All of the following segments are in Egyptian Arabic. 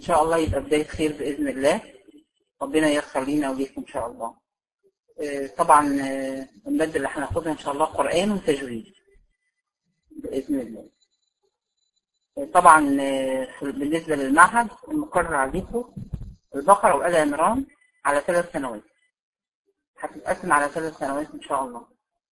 شاء الله يبقى بداية خير بإذن الله ربنا ييسر لينا وليكم إن شاء الله آه، طبعا آه، المادة اللي هناخدها إن شاء الله قرآن وتجويد بإذن الله آه، طبعا آه، في- بالنسبة للمعهد المقرر عليكم البقرة وآل عمران على ثلاث سنوات هتتقسم على ثلاث سنوات إن شاء الله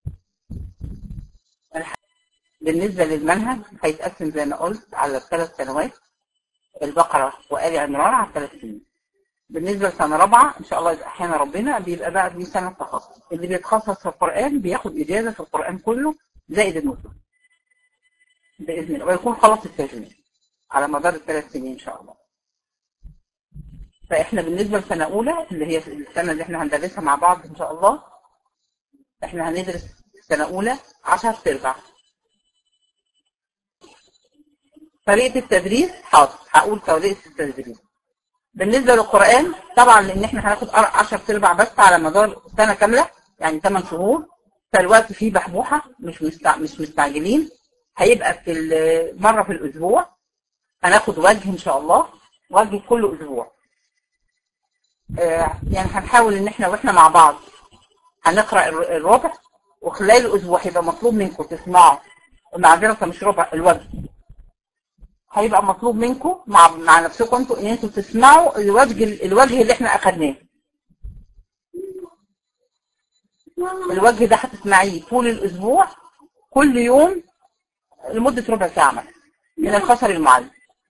الح- بالنسبة للمنهج هيتقسم زي ما قلت على ثلاث سنوات البقرة وآل عمران على ثلاث سنين بالنسبة لسنة رابعة إن شاء الله إذا أحيانا ربنا بيبقى بقى دي سنة تخصص اللي بيتخصص في القرآن بياخد إجازة في القرآن كله زائد النصف بإذن الله ويكون خلص التجويد على مدار الثلاث سنين إن شاء الله فإحنا بالنسبة لسنة أولى اللي هي السنة اللي إحنا هندرسها مع بعض إن شاء الله إحنا هندرس سنة أولى 10 تربع طريقة التدريس حاضر هقول طريقة التدريس بالنسبة للقرآن طبعا لأن احنا هناخد 10 تربع بس على مدار سنة كاملة يعني 8 شهور فالوقت فيه بحبوحة مش مستع... مش مستعجلين هيبقى في ال- مرة في الأسبوع هناخد وجه إن شاء الله وجه كل أسبوع آه، يعني هنحاول إن احنا وإحنا مع بعض هنقرأ الر- الربع وخلال الأسبوع هيبقى مطلوب منكم تسمعوا معذرة مش ربع الوجه هيبقى مطلوب منكم مع مع نفسكم انتوا ان انتوا تسمعوا الوجه الوجه اللي احنا اخدناه الوجه ده هتسمعيه طول الاسبوع كل يوم لمدة ربع ساعة مثلا من الخسر المعلم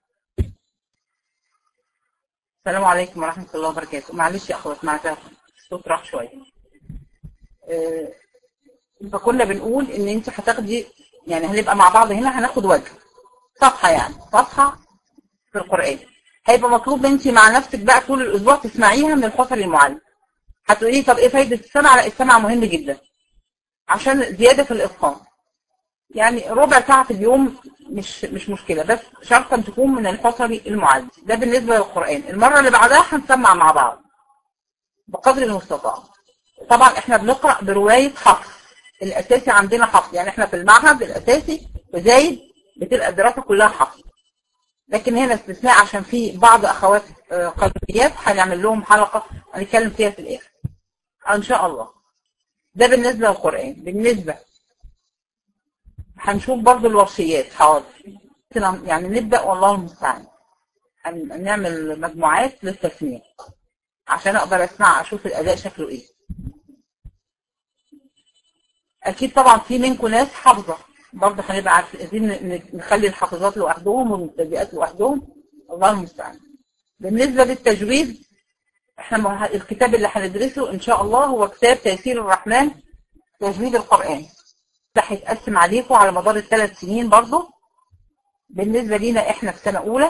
السلام عليكم ورحمة الله وبركاته معلش يا اخوات معذرة الصوت راح شوية آه، فكنا بنقول ان انت هتاخدي يعني هنبقى مع بعض هنا هناخد وجه صفحة يعني صفحة في القرآن هيبقى مطلوب انت مع نفسك بقى طول الاسبوع تسمعيها من الخسر المعلم هتقولي طب ايه فايدة السمع لا السمع مهم جدا عشان زيادة في الاتقان يعني ربع ساعة في اليوم مش مش مشكلة بس شرطا تكون من الحصري المعلم ده بالنسبة للقرآن المرة اللي بعدها هنسمع مع بعض بقدر المستطاع طبعا احنا بنقرأ برواية حفص الاساسي عندنا حفص يعني احنا في المعهد الاساسي وزايد بتبقى الدراسة كلها حفص لكن هنا استثناء عشان في بعض اخوات آه، قلبيات هنعمل لهم حلقة هنتكلم فيها في الاخر ان شاء الله ده بالنسبة للقرآن بالنسبة هنشوف برضو الوصيات حاضر يعني نبدأ والله المستعان هن- هنعمل مجموعات للتسميع عشان اقدر اسمع اشوف الاداء شكله ايه اكيد طبعا في منكم ناس حافظه برضه هنبقى عارفين عايزين ن- نخلي الحافظات لوحدهم والمبتدئات لوحدهم الله المستعان بالنسبه للتجويد احنا مه- الكتاب اللي هندرسه ان شاء الله هو كتاب تيسير الرحمن تجويد القران ده هيتقسم عليكم على مدار الثلاث سنين برضه بالنسبه لينا احنا في سنه اولى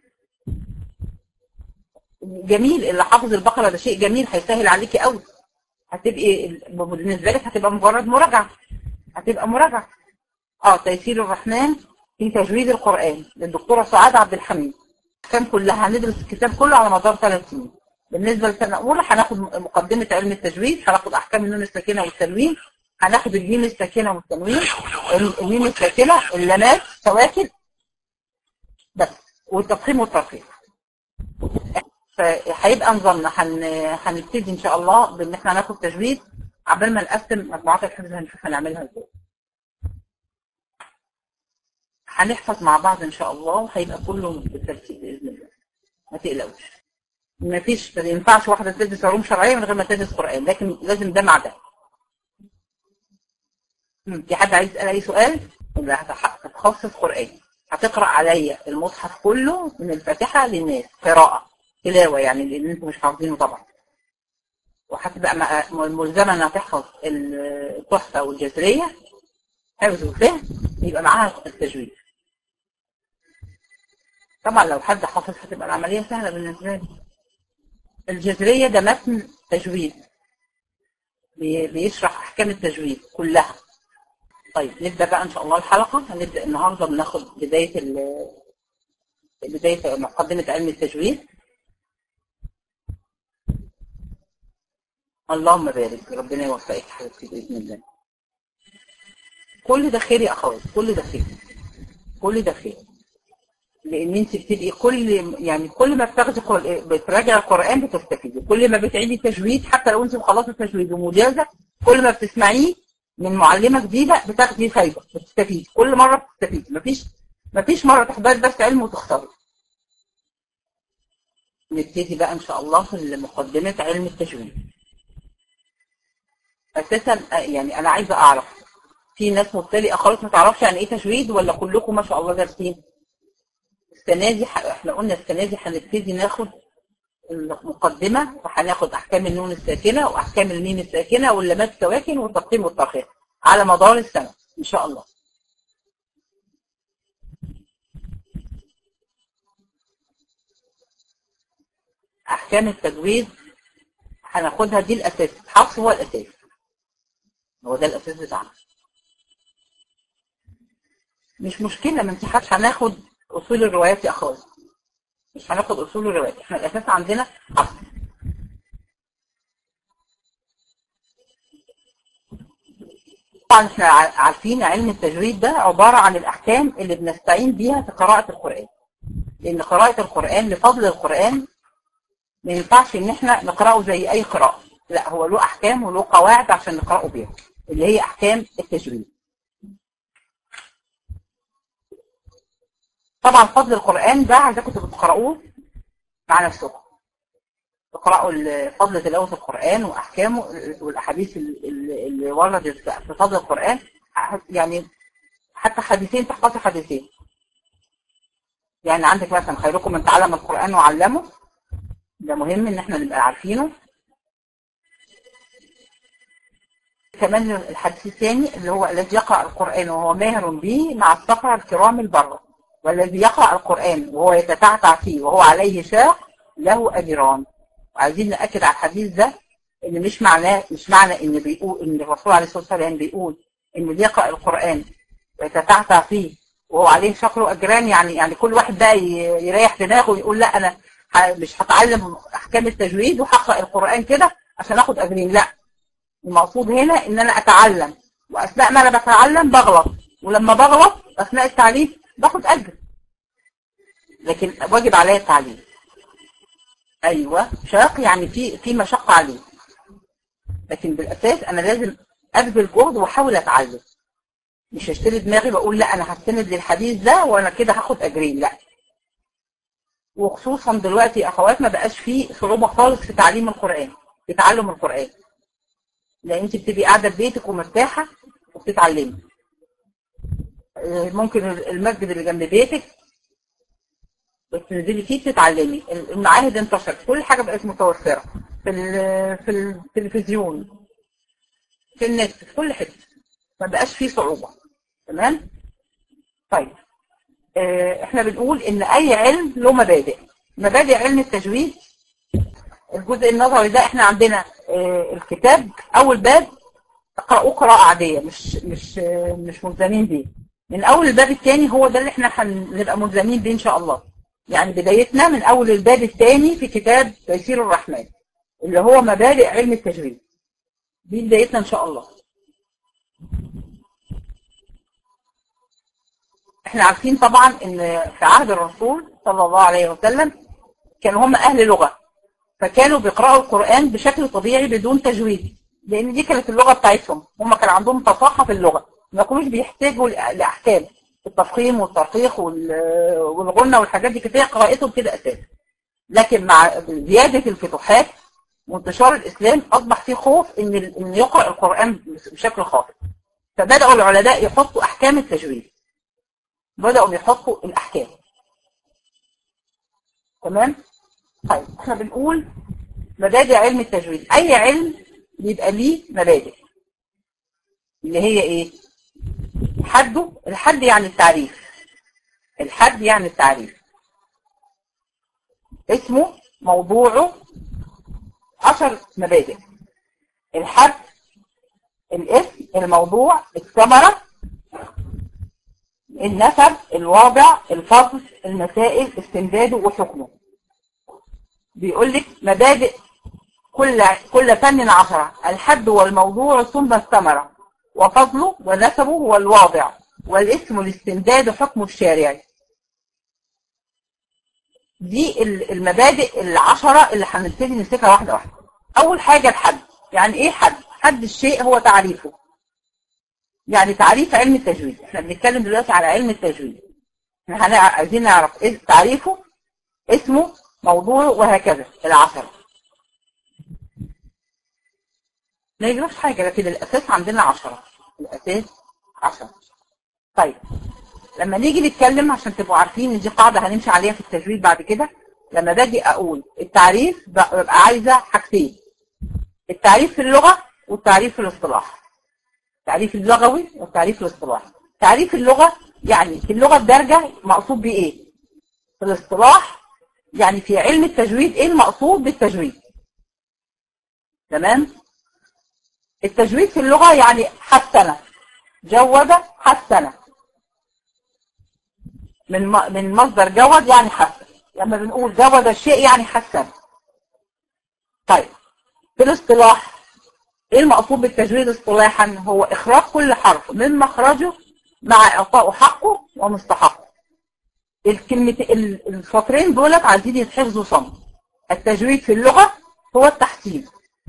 جميل اللي حافظ البقره ده شيء جميل هيسهل عليكي قوي هتبقي بالنسبه لك هتبقى مجرد مراجعه هتبقى مراجعه اه تيسير الرحمن في تجويد القران للدكتوره سعاد عبد الحميد كان كلها هندرس الكتاب كله على مدار ثلاث سنين بالنسبه للسنه الاولى هناخد مقدمه علم التجويد هناخد احكام النون الساكنه والتنوين هناخد الميم الساكنه والتنوين الميم الساكنه اللامات سواكن بس والتفخيم والترقيق فهيبقى نظامنا هن... هنبتدي ان شاء الله بان احنا هناخد تجويد عبال ما نقسم مجموعات الحفظ هنشوف هنعملها ازاي هنحفظ مع بعض ان شاء الله وهيبقى كله بالترتيب باذن الله ما تقلقوش ما فيش ما ينفعش واحده تدرس علوم شرعيه من غير ما تدرس قران لكن لازم ده مع ده مم، في حد عايز يسال اي سؤال يبقى هتح- هتخصص قران هتقرا عليا المصحف كله من الفاتحه للناس قراءه تلاوه يعني لان انتم مش حافظينه طبعا وهتبقى مع- ملزمه انها تحفظ التحفه والجزريه حفظ وفهم يبقى معاها التجويد طبعا لو حد حافظ هتبقى العمليه سهله بالنسبه له الجزريه ده متن تجويد بي- بيشرح احكام التجويد كلها طيب نبدا بقى ان شاء الله الحلقه هنبدا النهارده بناخد بدايه ال- بدايه مقدمه علم التجويد اللهم بارك ربنا يوفقك حبيبتي باذن الله كل ده خير يا اخوات كل ده خير كل ده خير لان انت بتبقي كل يعني كل ما بتاخدي قر- بتراجع القران بتستفيدي كل ما بتعيدي تجويد حتى لو انت مخلصه تجويد ومجازه كل ما بتسمعيه من معلمه جديده بتاخدي فايده بتستفيدي كل مره بتستفيدي مفيش مفيش مره تحضري درس علم وتخسري نبتدي بقى ان شاء الله في مقدمه علم التجويد اساسا آه، يعني انا عايزه اعرف في ناس مبتدئه خالص ما تعرفش يعني ايه تجويد ولا كلكم ما شاء الله دارسين السنه دي ح- احنا قلنا السنه دي هنبتدي ناخد المقدمه وهناخد احكام النون الساكنه واحكام الميم الساكنه واللامات السواكن والتقسيم والترخيص على مدار السنه ان شاء الله احكام التجويد هناخدها دي الاساس الحفظ هو الاساس هو ده الاساس بتاعنا مش مشكله ما انت هناخد اصول الروايات يا اخوات مش هناخد اصول الروايات احنا الاساس عندنا حفظ طبعا احنا ع- عارفين علم التجويد ده عباره عن الاحكام اللي بنستعين بيها في قراءه القران لان قراءه القران لفضل القران ما ينفعش ان احنا نقراه زي اي قراءه لا هو له احكام وله قواعد عشان نقراه بيها اللي هي احكام التجويد طبعا فضل القران ده عايزاكم تبقوا تقرأوه مع نفسكم تقرأوا ال- فضل تلاوة القرآن وأحكامه والأحاديث ال- ال- اللي وردت في فضل القرآن يعني حتى حديثين تحفظي حديثين يعني عندك مثلا خيركم من تعلم القرآن وعلمه ده مهم ان احنا نبقى عارفينه كمان الحديث الثاني اللي هو الذي يقرأ القرآن وهو ماهر به مع السفر الكرام البرة والذي يقرأ القرآن وهو يتتعتع فيه وهو عليه شاق له أجران وعايزين نأكد على الحديث ده ان مش معناه مش معنى ان بيقول ان الرسول عليه الصلاة والسلام بيقول ان اللي يقرأ القرآن ويتتعتع فيه وهو عليه شاق له أجران يعني يعني كل واحد بقى ي- يريح دماغه ويقول لا أنا ه- مش هتعلم أحكام التجويد وهقرأ القرآن كده عشان آخد أجرين لا المقصود هنا ان انا اتعلم واثناء ما انا بتعلم بغلط ولما بغلط اثناء التعليم باخد اجر لكن واجب عليا التعليم ايوه شاق يعني في في مشقه عليه لكن بالاساس انا لازم ابذل جهد واحاول اتعلم مش هشتري دماغي بقول لا انا هستند للحديث ده وانا كده هاخد اجرين لا وخصوصا دلوقتي يا اخوات ما بقاش فيه صعوبه خالص في تعليم القران في تعلم القران لان انت بتبقي قاعده في بيتك ومرتاحه وبتتعلمي آه، ممكن المسجد اللي جنب بيتك بتنزلي فيه تتعلمي المعاهد انتشرت كل حاجه بقت متوفره في ال- في التلفزيون في النت في كل حته ما بقاش فيه صعوبه تمام طيب آه، احنا بنقول ان اي علم له مبادئ مبادئ علم التجويد الجزء النظري ده احنا عندنا آه، الكتاب اول باب اقرأوه قراءة عادية مش مش آه، مش ملزمين بيه من اول الباب الثاني هو ده اللي احنا هنبقى ملزمين بيه ان شاء الله يعني بدايتنا من اول الباب الثاني في كتاب تيسير الرحمن اللي هو مبادئ علم التجويد دي بدايتنا ان شاء الله احنا عارفين طبعا ان في عهد الرسول صلى الله عليه وسلم كانوا هم اهل لغة فكانوا بيقرأوا القرآن بشكل طبيعي بدون تجويد لان دي كانت اللغة بتاعتهم هم كان عندهم فصاحة في اللغة ما كانوش بيحتاجوا لأ- لأحكام التفخيم والترقيق وال- والغنة والحاجات دي كانت هي قراءتهم كده أساس لكن مع زيادة الفتوحات وانتشار الإسلام أصبح في خوف إن ال- إن يقرأ القرآن بشكل خاطئ فبدأوا العلماء يحطوا أحكام التجويد بدأوا يحطوا الأحكام تمام طيب احنا بنقول مبادئ علم التجويد اي علم بيبقى ليه مبادئ اللي هي ايه حده الحد يعني التعريف الحد يعني التعريف اسمه موضوعه عشر مبادئ الحد الاسم الموضوع الثمرة النسب الواضع الفصل المسائل استمداده وحكمه بيقول لك مبادئ كل كل فن عشرة الحد والموضوع ثم الثمرة وفضله ونسبه والواضع والاسم الاستمداد حكم الشارع دي المبادئ العشرة اللي هنبتدي نمسكها واحدة واحدة أول حاجة الحد يعني إيه حد؟ حد الشيء هو تعريفه يعني تعريف علم التجويد احنا بنتكلم دلوقتي على علم التجويد احنا عايزين نعرف إيه تعريفه اسمه موضوعه وهكذا العشرة ما يجراش حاجة لكن الأساس عندنا عشرة الأساس عشرة طيب لما نيجي نتكلم عشان تبقوا عارفين ان دي قاعدة هنمشي عليها في التجويد بعد كده لما باجي اقول التعريف ببقى عايزة حاجتين التعريف في اللغة والتعريف في الاصطلاح التعريف اللغوي والتعريف الاصطلاحي تعريف اللغة يعني في اللغة الدارجة مقصود بيه ايه في الاصطلاح يعني في علم التجويد ايه المقصود بالتجويد تمام التجويد في اللغة يعني حسن جود حسن من من مصدر جود يعني حسن لما بنقول جود الشيء يعني حسن طيب في الاصطلاح ايه المقصود بالتجويد اصطلاحا هو اخراج كل حرف من مخرجه مع اعطائه حقه ومستحقه الكلمة السطرين دولت عايزين يتحفظوا صم التجويد في اللغة هو التحسين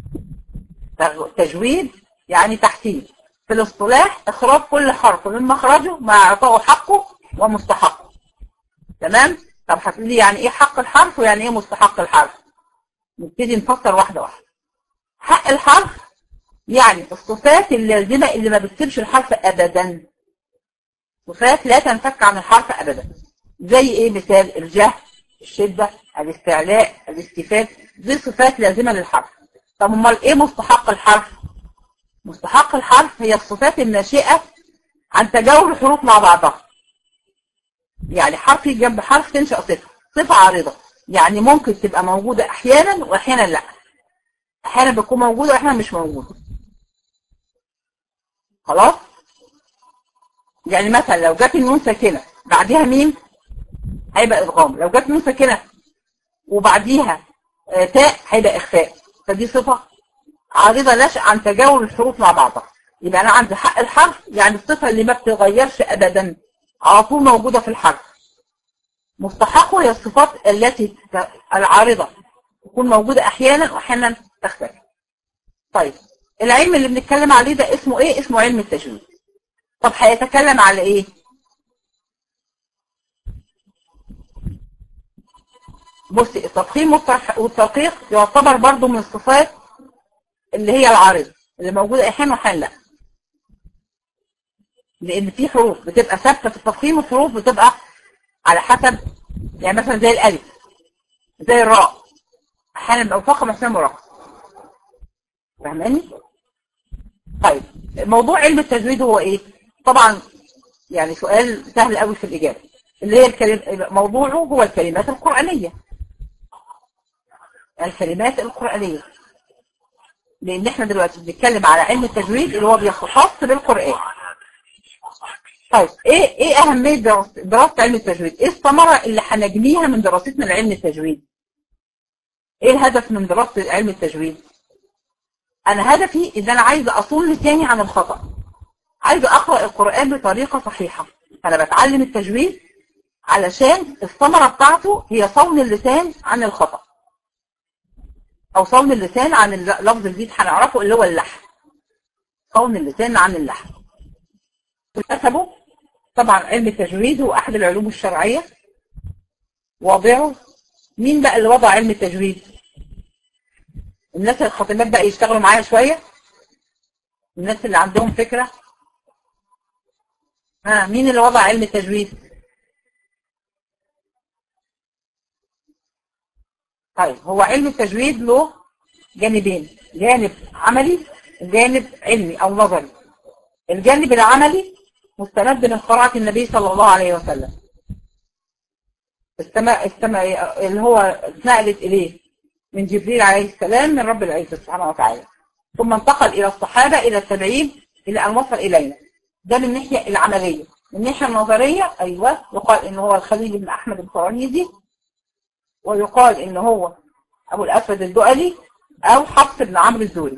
تجويد يعني تحسين في الاصطلاح اخراج كل حرف من مخرجه مع اعطائه حقه ومستحقه تمام طب هتقولي يعني ايه حق الحرف ويعني ايه مستحق الحرف نبتدي نفسر واحده واحده حق الحرف يعني الصفات اللازمه اللي ما بتسيبش الحرف ابدا صفات لا تنفك عن الحرف ابدا زي ايه مثال الجهل الشده الاستعلاء الاستفاد دي صفات لازمه للحرف طب امال ايه مستحق الحرف مستحق الحرف هي الصفات الناشئه عن تجاوب الحروف مع بعضها يعني حرف جنب حرف تنشأ صفة صفة عارضة يعني ممكن تبقى موجودة احيانا واحيانا لا احيانا بتكون موجودة واحيانا مش موجودة خلاص يعني مثلا لو جت النون ساكنة بعديها مين هيبقى ادغام لو جت نون ساكنة وبعديها آه تاء هيبقى اخفاء فدي صفة عارضة نشأ عن تجاوب الحروف مع بعضها يبقى انا عندي حق الحرف يعني الصفة اللي ما بتتغيرش ابدا على طول موجودة في الحرف مستحقه هي الصفات التي العارضة تكون موجودة احيانا واحيانا تختفي طيب العلم اللي بنتكلم عليه ده اسمه ايه اسمه علم التجويد طب هيتكلم على ايه بصي التضخيم والترقيق يعتبر برضو من الصفات اللي هي العارضة اللي موجودة احيانا واحيانا لا لان في حروف بتبقى ثابته في التفخيم وحروف بتبقى على حسب يعني مثلا زي الالف زي الراء احيانا بيبقى مفخم واحيانا مرقم فاهماني طيب موضوع علم التجويد هو ايه طبعا يعني سؤال سهل قوي في الاجابه اللي هي الكلم... موضوعه هو الكلمات القرانيه الكلمات القرانيه لان احنا دلوقتي بنتكلم على علم التجويد اللي هو بيختص بالقران طيب ايه ايه اهميه دراسه دراسه علم التجويد ايه الثمره اللي هنجنيها من دراستنا لعلم التجويد ايه الهدف من دراسه علم التجويد انا هدفي ان انا عايزه اصون لساني عن الخطا عايزه اقرا القران بطريقه صحيحه انا بتعلم التجويد علشان الثمره بتاعته هي صون اللسان عن الخطا او صون اللسان عن اللفظ الجديد هنعرفه اللي هو اللحن صون اللسان عن اللحن حسبه طبعا علم التجويد هو احد العلوم الشرعية واضعه مين بقى اللي وضع علم التجويد الناس الخطيبات بقى يشتغلوا معايا شوية الناس اللي عندهم فكرة ها مين اللي وضع علم التجويد طيب هو علم التجويد له جانبين جانب عملي وجانب علمي او نظري الجانب العملي مستند من قراءة النبي صلى الله عليه وسلم استمع استمع اللي هو اتنقلت إليه من جبريل عليه السلام من رب العزة سبحانه وتعالى ثم انتقل إلى الصحابة إلى التابعين إلى أن وصل إلينا ده من الناحية العملية من الناحية النظرية أيوة يقال إن هو الخليل بن أحمد الفرنيزي ويقال إن هو أبو الأسود الدؤلي أو حفص بن عمرو الزوري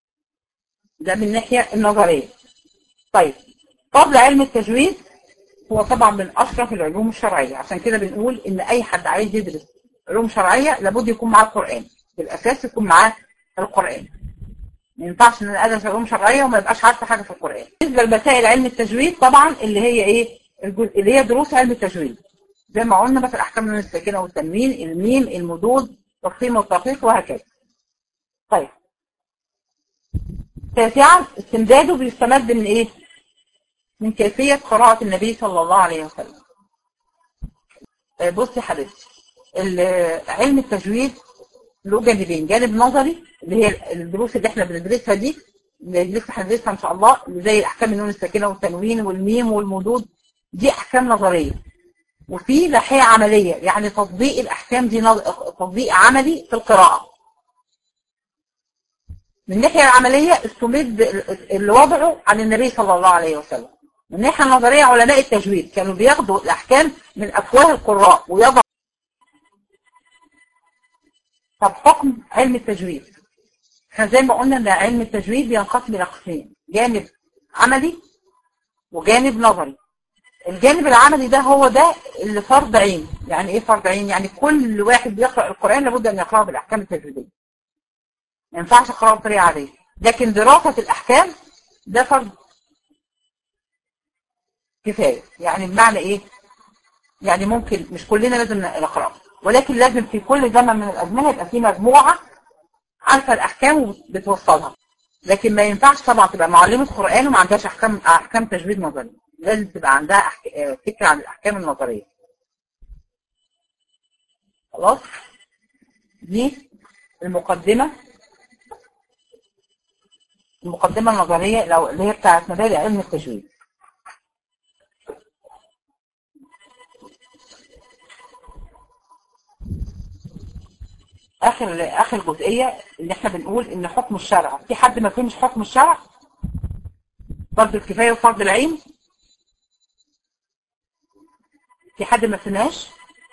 ده من الناحية النظرية طيب قبل علم التجويد هو طبعا من اشرف العلوم الشرعيه عشان كده بنقول ان اي حد عايز يدرس علوم شرعيه لابد يكون معاه القران بالاساس يكون معاه القران ما ينفعش ان انا ادرس علوم شرعيه وما يبقاش عارفه حاجه في القران بالنسبه لمسائل علم التجويد طبعا اللي هي ايه الجزء اللي هي دروس علم التجويد زي ما قلنا مثلا احكام النون الساكنه والتنوين الميم المدود تقسيم والترقيق وهكذا طيب تاسعا استمداده بيستمد من ايه من كيفيه قراءه النبي صلى الله عليه وسلم آه، بصي يا حبيبتي ال- علم التجويد له جانبين جانب نظري اللي هي الدروس اللي احنا بندرسها دي اللي لسه هندرسها ان شاء الله اللي زي احكام النون الساكنه والتنوين والميم والمدود دي احكام نظريه وفي ناحيه عمليه يعني تطبيق الاحكام دي نظ... تطبيق عملي في القراءه من الناحيه العمليه استمد ال- اللي وضعه عن النبي صلى الله عليه وسلم من الناحيه النظريه علماء التجويد كانوا بياخدوا الاحكام من افواه القراء ويضع طب حكم علم التجويد احنا زي ما قلنا ان علم التجويد بينقسم الى قسمين جانب عملي وجانب نظري الجانب العملي ده هو ده اللي فرض عين يعني ايه فرض عين يعني كل واحد بيقرا القران لابد ان يقراه بالاحكام التجويديه ما ينفعش اقراه بطريقه عاديه لكن دراسه الاحكام ده فرض كفايه يعني بمعنى ايه يعني ممكن مش كلنا لازم نقراه ولكن لازم في كل زمن من الازمنه يبقى في مجموعه عارفه الاحكام وبتوصلها لكن ما ينفعش طبعا تبقى معلمه قران وما عندهاش احكام احكام تجويد نظري لازم تبقى عندها أحك... آه، فكره عن الاحكام النظريه خلاص دي المقدمه المقدمه النظريه لو اللي هي بتاعت مبادئ علم التجويد اخر اخر جزئيه اللي احنا بنقول ان حكم الشرع في حد ما فهمش حكم الشرع فرض الكفايه وفرض العين في حد ما فهمهاش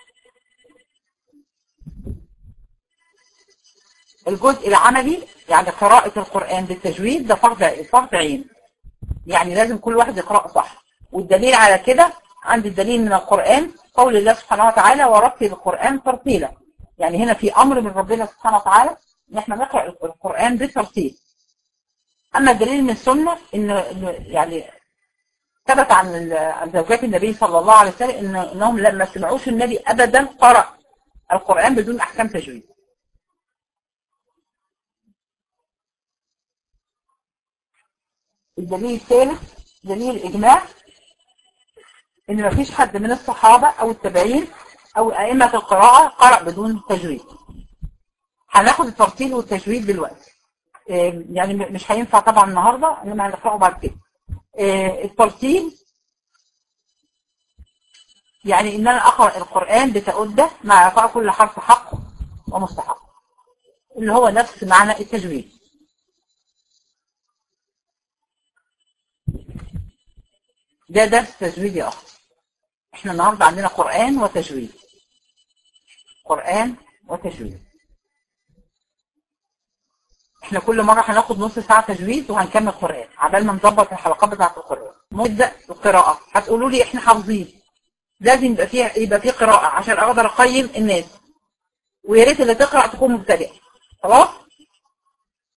الجزء العملي يعني قراءة القرآن بالتجويد ده فرض فرض عين يعني لازم كل واحد يقرأه صح والدليل على كده عند الدليل من القرآن قول الله سبحانه وتعالى ورتل القرآن ترتيلا يعني هنا في أمر من ربنا سبحانه وتعالى إن احنا نقرأ القرآن بترتيل أما الدليل من السنة إن إن يعني ثبت عن ال- عن زوجات النبي صلى الله عليه وسلم إن إنهم لما سمعوش النبي أبدا قرأ القرآن بدون أحكام تجويد الدليل الثالث دليل الإجماع إن مفيش حد من الصحابة أو التابعين أو أئمة القراءة قرأ بدون تجويد هناخد الترتيل والتجويد دلوقتي آه، يعني م- مش هينفع طبعا النهارده انما هنقراه بعد كده آه، الترتيل يعني ان انا اقرا القران بتأدة مع اعطاء كل حرف حقه ومستحق اللي هو نفس معنى التجويد ده درس تجويد يا اختي احنا النهارده عندنا قران وتجويد قران وتجويد احنا كل مره هناخد نص ساعه تجويد وهنكمل قران عبال ما نظبط الحلقات بتاعه القران نبدا القراءه هتقولوا لي احنا حافظين لازم يبقى فيها يبقى في قراءه عشان اقدر اقيم الناس ويا ريت اللي تقرا تكون مبتدئه خلاص